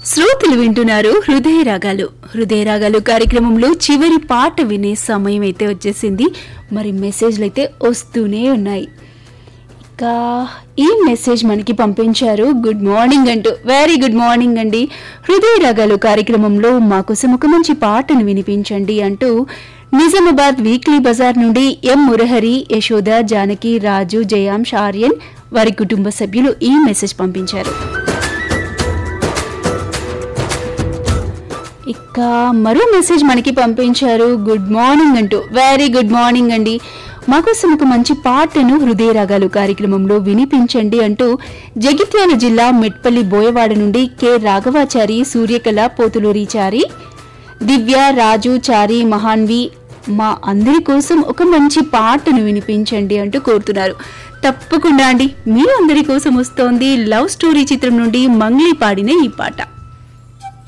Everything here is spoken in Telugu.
శ్రోతలు వింటున్నారు హృదయ రాగాలు హృదయ రాగాలు కార్యక్రమంలో చివరి పాట వినే సమయం అయితే వచ్చేసింది మరి మెసేజ్లు అయితే వస్తూనే ఉన్నాయి ఇంకా ఈ మెసేజ్ మనకి పంపించారు గుడ్ మార్నింగ్ అంటూ వెరీ గుడ్ మార్నింగ్ అండి హృదయ రాగాలు కార్యక్రమంలో మా కోసం ఒక మంచి పాటను వినిపించండి అంటూ నిజామాబాద్ వీక్లీ బజార్ నుండి ఎం మురహరి యశోద జానకి రాజు జయాంష్ ఆర్యన్ వారి కుటుంబ సభ్యులు ఈ మెసేజ్ పంపించారు ఇక మరో మెసేజ్ మనకి పంపించారు గుడ్ మార్నింగ్ అంటూ వెరీ గుడ్ మార్నింగ్ అండి మాకోసం ఒక మంచి పాటను హృదయ రాగాలు కార్యక్రమంలో వినిపించండి అంటూ జగిత్యాల జిల్లా మెట్పల్లి బోయవాడ నుండి కె రాఘవాచారి సూర్యకళ పోతులూరి చారి దివ్య రాజు చారి మహాన్వి మా అందరి కోసం ఒక మంచి పాటను వినిపించండి అంటూ కోరుతున్నారు తప్పకుండా అండి మీ అందరి కోసం వస్తోంది లవ్ స్టోరీ చిత్రం నుండి మంగ్లీ పాడిన ఈ పాట